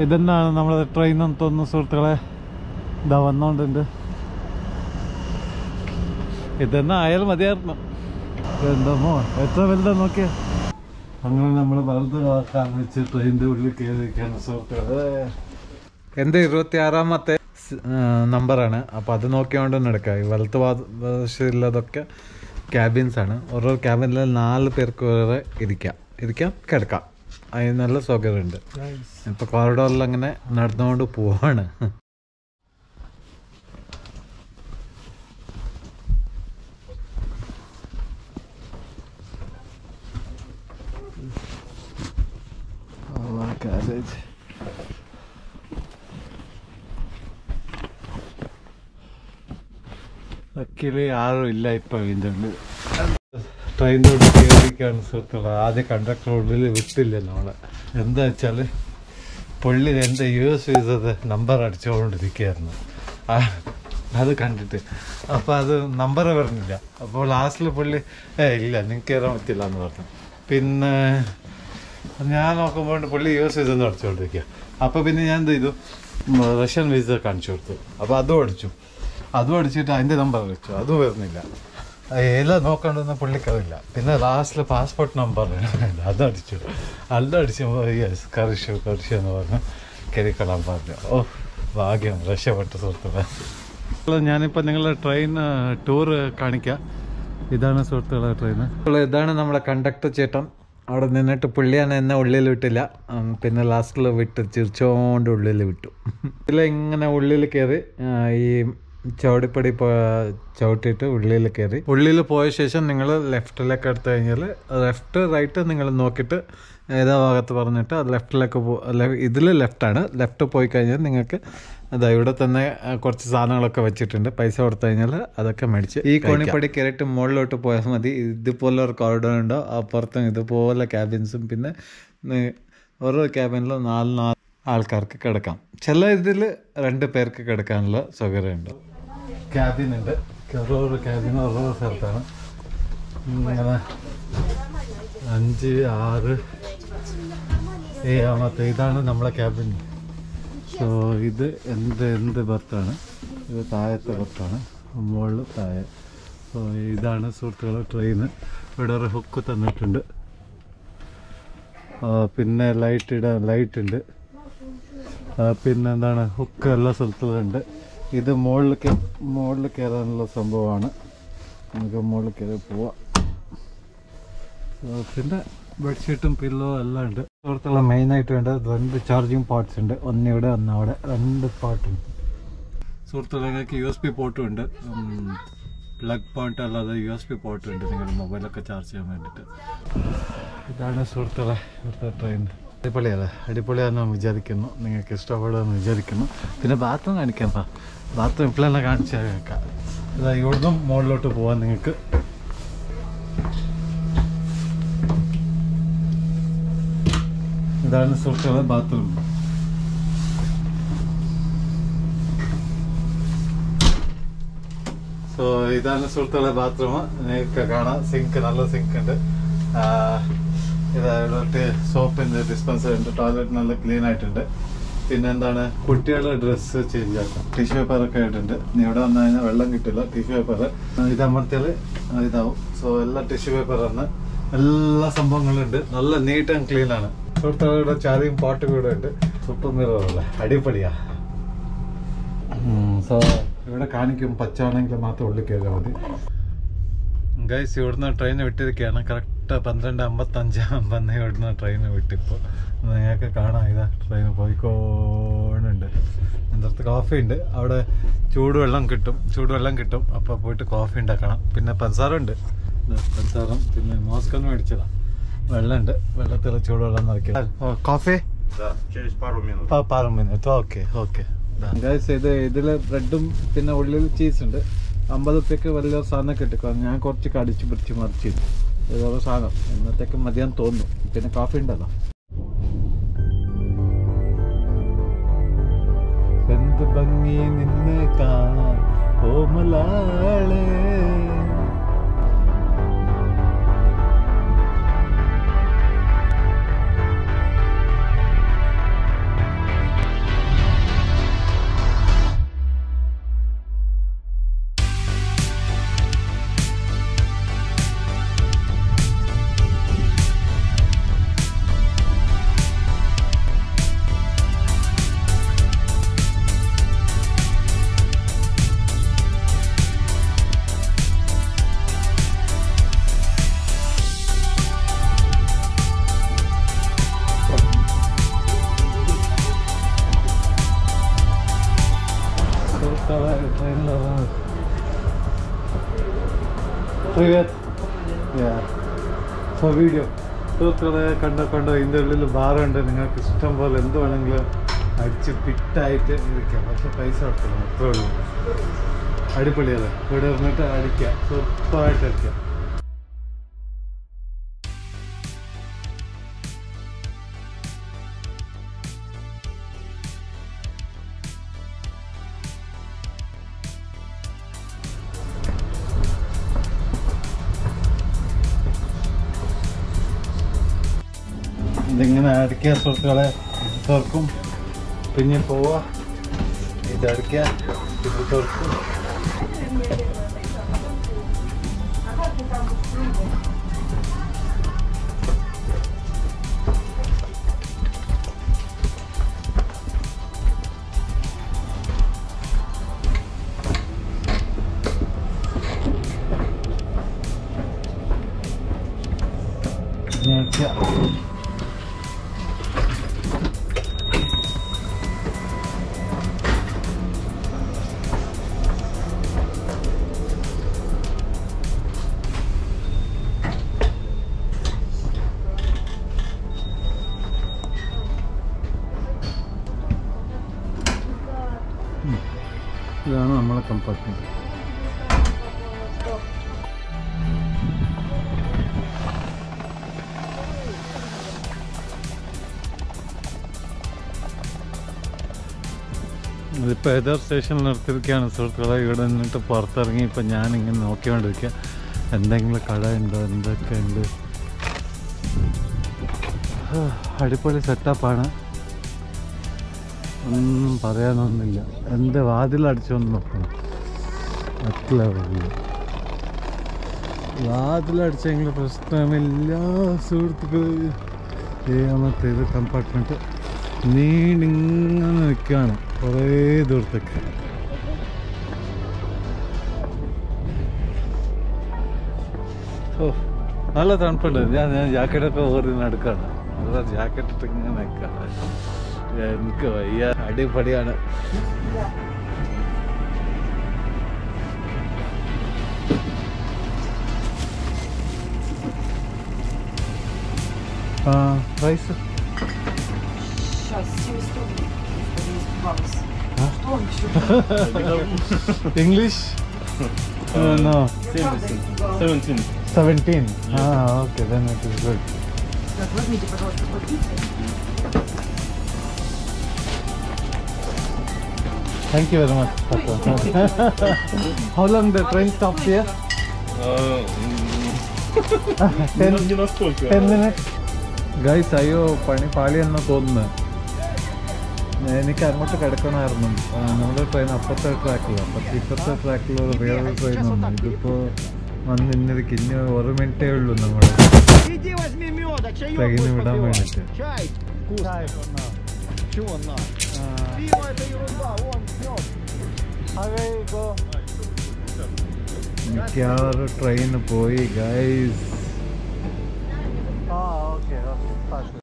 ഇതന്നെയാണ് നമ്മളെ ട്രെയിൻ എന്ന് തോന്നുന്നു സുഹൃത്തുക്കളെ ഇതാ വന്നോണ്ടുണ്ട് ഇതന്നെ ആയാൽ മതിയായിരുന്നു എന്തമ്മോ എത്ര വലുതാ നോക്കിയ അങ്ങനെ നമ്മൾ വലത് കാണിച്ച് ട്രെയിനിന്റെ ഉള്ളിൽ കയറിയിരിക്കുകയാണ് സുഹൃത്തുക്കളെ എൻ്റെ ഇരുപത്തി ആറാമത്തെ നമ്പറാണ് അപ്പോൾ അത് നോക്കിയോണ്ട് തന്നെ എടുക്കാം ഈ വലത്ത് വശമുള്ളതൊക്കെ ക്യാബിൻസ് ആണ് ഓരോ ക്യാബിനിൽ നാല് പേർക്ക് വരെ ഇരിക്കാം ഇരിക്കാം കിടക്കാം അതിന് നല്ല സൗകര്യമുണ്ട് ഇപ്പോൾ കോറിഡോറിൽ അങ്ങനെ നടന്നുകൊണ്ട് പോവാണ് കാലേജ് അക്കില് ആരും ഇല്ല ഇപ്പൊ ഇതിൻ്റെ ഉള്ളിൽ ട്രെയിനിൻ്റെ ഉള്ളിൽ കയറിക്കാണ് സുഹൃത്തുക്കളെ ആദ്യം കണ്ടക്ടർ ഉള്ളിൽ വിട്ടില്ല നമ്മളെ എന്താ വെച്ചാല് പുള്ളി എൻ്റെ യു എസ് വിസത് നമ്പർ അടിച്ചുകൊണ്ടിരിക്കുകയായിരുന്നു ആ, അത് കണ്ടിട്ട് അപ്പോൾ അത് നമ്പർ പറഞ്ഞില്ല അപ്പോൾ ലാസ്റ്റിൽ പുള്ളി ഏ ഇല്ല നിങ്ങൾക്ക് കയറാൻ പറ്റില്ല എന്ന് പറഞ്ഞു പിന്നെ ഞാൻ നോക്കുമ്പോൾ പുള്ളി യു എസ് വിസ അടിച്ചുകൊണ്ടിരിക്കുക അപ്പോൾ പിന്നെ ഞാൻ എന്ത് ചെയ്തു ഉം, റഷ്യൻ വിസ കാണിച്ചു കൊടുത്തു അപ്പോൾ അതും അടിച്ചു അതും അടിച്ചിട്ട് അതിൻ്റെ നമ്പർ അടിച്ചു അതും വരുന്നില്ല ഏതാ നോക്കണ്ടെന്ന് പുള്ളിക്കറിയില്ല പിന്നെ ലാസ്റ്റിൽ പാസ്പോർട്ട് നമ്പർ അതടിച്ചു അതടിച്ചു യെസ് കറിഷു കറിഷു എന്ന് പറഞ്ഞു കരിക്കളാൻ പറഞ്ഞു ഓ ഭാഗ്യം രക്ഷപ്പെട്ട സുഹൃത്തുക്കളെ ഞാനിപ്പോൾ നിങ്ങളുടെ ട്രെയിൻ ടൂർ കാണിക്കാം ഇതാണ് സുഹൃത്തുക്കളെ ട്രെയിൻ ഇതാണ് നമ്മുടെ കണ്ടക്ടർ ചേട്ടൻ അവിടെ നിന്നിട്ട് പുള്ളിയാണ് എന്നെ ഉള്ളിൽ വിട്ടില്ല ഉം, പിന്നെ ലാസ്റ്റിൽ വിട്ട് ചിരിച്ചോണ്ട് ഉള്ളിൽ വിട്ടു ഇതിൽ ഇങ്ങനെ ഉള്ളിൽ കയറി ആ, ഈ ചവിടിപ്പടി പോ ചവിട്ടിയിട്ട് ഉള്ളിൽ കയറി ഉള്ളിൽ പോയ ശേഷം നിങ്ങൾ ലെഫ്റ്റിലേക്ക് എടുത്തു കഴിഞ്ഞാൽ ലെഫ്റ്റ് റൈറ്റ് നിങ്ങൾ നോക്കിയിട്ട് ഏതാ ഭാഗത്ത് പറഞ്ഞിട്ട് ലെഫ്റ്റിലേക്ക് പോ ഇതിൽ ലെഫ്റ്റാണ് ലെഫ്റ്റ് പോയി കഴിഞ്ഞാൽ നിങ്ങൾക്ക് അതാ ഇവിടെ തന്നെ ആ, കുറച്ച് സാധനങ്ങളൊക്കെ വെച്ചിട്ടുണ്ട് പൈസ കൊടുത്തു കഴിഞ്ഞാൽ അതൊക്കെ മേടിച്ച് ഈ കോണിപ്പടി കയറിയിട്ട് മുകളിലോട്ട് പോയാൽ മതി ഇതുപോലെ ഒരു കോറിഡോർ ഉണ്ടോ അപ്പുറത്തും ഇതുപോലെ ക്യാബിൻസും പിന്നെ നി- ഓരോ ക്യാബിനിലും നാല് നാല് ആൾക്കാർക്ക് കിടക്കാം ചില ഇതിൽ രണ്ട് പേർക്ക് കിടക്കാനുള്ള സൗകര്യമുണ്ട് ക്യാബിൻ ഉണ്ട് ഓരോ ക്യാബിൻ ഓരോ സ്ഥലത്താണ് ഇങ്ങനെ അഞ്ച് ആറ് ഏഴാമത്തെ ഇതാണ് നമ്മളെ ക്യാബിൻ സോ ഇത് എന്ത് എന്ത് ബർത്താണ് ഇത് താഴത്തെ ബർത്താണ് മുകളിൽ താഴെ സോ ഇതാണ് സുഹൃത്തുക്കളെ ട്രെയിന് ഇവിടെ ഒരു ഹുക്ക് തന്നിട്ടുണ്ട് ആ, പിന്നെ ലൈറ്റ് ഇടാൻ ലൈറ്റ് ഉണ്ട് ആ, പിന്നെ എന്താണ് ഹുക്ക് എല്ലാ സ്ഥലത്തുണ്ട് ഇത് മുകളിൽ മുകളിൽ കയറാനുള്ള സംഭവമാണ് നമുക്ക് മുകളിൽ കയറി പോവാം ആ, പിന്നെ ബെഡ്ഷീറ്റും പില്ലോ എല്ലാം ഉണ്ട് സുഹൃത്തുക്കളെ മെയിനായിട്ട് വേണ്ടത് രണ്ട് ചാർജിങ് പോർട്ട്സ് ഉണ്ട് ഒന്നിവിടെ ഒന്നവിടെ രണ്ട് പാർട്ടുണ്ട് സുഹൃത്തുക്കൾക്ക് യു എസ് പി പോർട്ടും ഉണ്ട് പ്ലഗ് പോയിന്റ് അല്ലാതെ യു എസ് പി പോർട്ട് ഉണ്ട് നിങ്ങളുടെ മൊബൈലൊക്കെ ചാർജ് ചെയ്യാൻ വേണ്ടിയിട്ട് ഇതാണ് സുഹൃത്തുക്കളെ ഇവിടുത്തെ ട്രെയിൻ അടിപൊളിയല്ലേ അടിപൊളിയാണെന്ന് വിചാരിക്കുന്നു നിങ്ങൾക്ക് ഇഷ്ടപ്പെടുമെന്ന് വിചാരിക്കുന്നു പിന്നെ ബാത്റൂം കാണിക്കാം പാ ബാത്റൂം ഇപ്പോഴെന്നെ കാണിച്ചാൽ കേൾക്കാം ഇതാ ഇവിടുന്നും മുകളിലോട്ട് പോവാൻ നിങ്ങൾക്ക് ഇതാണ് സുഹൃത്തുക്കളെ ബാത്റൂം സോ ഇതാണ് സുഹൃത്തുക്കളെ ബാത്റൂം നിങ്ങൾക്ക് കാണാം സിങ്ക് നല്ല സിങ്ക് ഉണ്ട് ആ, ഇതാ ഇവിടെ സോപ്പിന്റെ ഡിസ്പെൻസർ ഉണ്ട് ടോയ്ലറ്റ് നല്ല ക്ലീൻ ആയിട്ടുണ്ട് പിന്നെ എന്താണ് കുട്ടികളുടെ ഡ്രസ്സ് ചേഞ്ച് ആക്കാം ടിഷ്യൂ പേപ്പർ ഒക്കെ ആയിട്ടുണ്ട് നീ ഇവിടെ വന്നു കഴിഞ്ഞാൽ വെള്ളം കിട്ടില്ല ടിഷ്യൂ പേപ്പർ ഇത് അമർത്തിയാൽ ഇതാവും സോ എല്ലാ ടിഷ്യൂ പേപ്പർ ആണ് എല്ലാ സംഭവങ്ങളും ഉണ്ട് നല്ല നീറ്റ് ആൻഡ് ക്ലീൻ ആണ് സുഹൃത്തുക്കളുടെ ചാരിയും പാട്ടും കൂടെ ഉണ്ട് സൂപ്പർ മിറർ അല്ലേ അടിപൊളിയാ സോ ഇവിടെ കാണിക്കും പച്ചാണെങ്കിൽ മാത്രം ഉള്ളിൽ കയറിയാൽ മതി ഗൈസ് ഇവിടുന്ന് ട്രെയിൻ വിട്ടിരിക്കുകയാണ് കറക്റ്റ് പന്ത്രണ്ട് അമ്പത്തഞ്ചാകുമ്പോൾ ഇവിടുന്ന് ട്രെയിൻ വിട്ടിപ്പോൾ നിങ്ങൾക്ക് കാണാം ഇതാ ട്രെയിൻ പോയിക്കോണുണ്ട് എൻ്റെ അടുത്ത് കോഫി ഉണ്ട് അവിടെ ചൂടുവെള്ളം കിട്ടും ചൂടുവെള്ളം കിട്ടും അപ്പോൾ പോയിട്ട് കോഫി ഉണ്ടാക്കണം പിന്നെ പഞ്ചസാര പഞ്ചസാരം പിന്നെ മോസ്കോന്ന് മേടിച്ചതാ വെള്ളമുണ്ട് വെള്ളത്തിൽ ചൂടുവെള്ളം നിറയ്ക്കുക കോഫി Да, через пару минут. ആ പാറ മിനിറ്റ് ഓക്കെ ഓക്കെ ഗൈസ് ഇത് ഇതിൽ ബ്രെഡും പിന്നെ ഉള്ളിൽ ചീസ് ഉണ്ട് അമ്പത് ഉപ്പയ്ക്ക് വലിയ സാധനം കിട്ടും ഞാൻ കുറച്ച് കടിച്ച് പിടിച്ച് മറിച്ച് ഇതോടെ സാധനം ഇന്നത്തേക്ക് മതിയാന്ന് തോന്നുന്നു പിന്നെ കോഫി ഉണ്ടല്ലോ എന്ത് ഭംഗി നിന്ന് കാണാൻ കോമലാളേ സുഹൃത്തുക്കളെ ട്രെയിനിലാണ് Привет. Yeah. So video. സുഹൃത്തുക്കളെ കണ്ടോ കണ്ടോ ഇതിൻ്റെ ഉള്ളിൽ ബാറുണ്ട് നിങ്ങൾക്ക് ഇഷ്ടം പോലെ എന്ത് വേണമെങ്കിലും അടിച്ച് ഫിറ്റായിട്ട് ഇരിക്കാം പക്ഷെ പൈസ കൊടുക്കണം അത്രേ ഉള്ളൂ അടിപൊളിയല്ലേ ഇവിടെ ഇരുന്നിട്ട് അടിക്കാം സൂപ്പറായിട്ട് അടിക്കാം ഇതിങ്ങനെ അടിക്കുക സുഹൃത്തുക്കളെ ഇത് തുറക്കും പിന്നെ പോവാ ഇത് അടിക്കുക ഇത് തുറക്കും ഇങ്ങനെ അടിക്കുക ഇതാണ് നമ്മളെ കമ്പാർട്ട്മെന്റ് ഇതിപ്പോൾ ഏതോ സ്റ്റേഷനിൽ നിർത്തിയിരിക്കുകയാണ് സുഹൃത്തുക്കളെ ഇവിടെ നിന്നിട്ട് പുറത്തിറങ്ങി ഇപ്പം ഞാനിങ്ങനെ നോക്കിക്കൊണ്ടിരിക്കുക എന്തെങ്കിലും കട ഉണ്ടോ എന്തൊക്കെ ഉണ്ട് അടിപൊളി സെറ്റപ്പാണ് ഒന്നും പറയാനൊന്നുമില്ല എൻ്റെ വാതിലടിച്ചൊന്ന് നോക്കണം അത്ര വലിയ വാതിലടിച്ചെങ്കിൽ പ്രശ്നമില്ല സുഹൃത്തുക്കൾ ഏഴാമത്തെ ഇത് കമ്പാർട്ട്മെൻറ്റ് നീണ്ടിങ്ങനെ നിൽക്കുകയാണ് കുറേ ദൂരത്തേക്ക് ഓ നല്ല തണുപ്പുണ്ട് ഞാൻ ഞാൻ ജാക്കറ്റൊക്കെ ഓറി നടക്കാണ് നല്ല ജാക്കറ്റ് ഇട്ട് ഇങ്ങനെ നിൽക്കാണ് എനിക്ക് വയ്യ അടിപൊളിയാണ് ആ പ്രൈസ് Сейчас, 70 рублей. Господи, испугалась. А? Что он еще? English no Я правда испугалась. 17. സെവൻറ്റീൻ ആ okay then it is good Так, возьмите, пожалуйста, платите. Thank you very much. How long the train stops here? ten, Не настолько. ten minutes. Guys അയ്യോ പണി പാളിയെന്ന് തോന്നുന്നു എനിക്ക് അങ്ങോട്ട് കിടക്കണമായിരുന്നു ആ, നമ്മുടെ ട്രെയിൻ അപ്പുറത്തെ ട്രാക്കിലാണ് പക്ഷെ ഇപ്പുറത്തെ ട്രാക്കിൽ ഒരു വേറെ ട്രെയിൻ വന്നു ഇതിപ്പോൾ വന്ന് ഇന്നിരിക്കും ഇനി ഒരു മിനിറ്റേ ഉള്ളൂ നമ്മൾ Иди возьми меда, чаек Тройны будешь выдам попивать. эти. Чай. Вкусно. Чего на? Пиво это ерунда, вон мед. മിക്കവാറും ട്രെയിൻ പോയി ഗൈസ് ആ ഓക്കെ ഓക്കെ